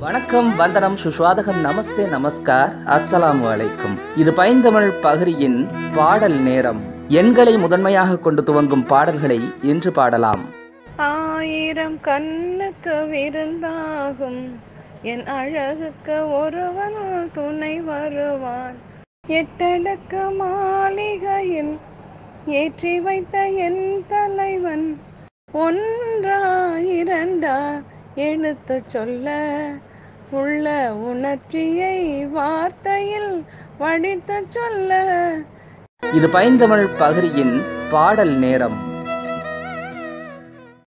வணக்கம் வந்தனம் சுஸ்வாதகம் நமஸ்தே நமஸ்கார் அஸ்ஸலாமு அலைக்கும் இது பைந்தமிழ் பகிரியின் பாடல் நேரம் எண்களை முதன்மையாக கொண்டு துவங்கும் பாடல்களை இன்று பாடலாம் ஆயிரம் கண்ணுக்கு விருந்தாகும் என் அழகுக்கு ஒருவன் துணை வருவான் எட்டடுக்கு மாளிகையில் ஏற்றி வைத்த என் தலைவன் ஒன்றா இரண்டா எடுத்து சொல்ல உள்ள உணர்ச்சியை வார்த்தையில் வடித்து சொல்ல இது பைந்தமிழ் பகிரியின் பாடல் நேரம்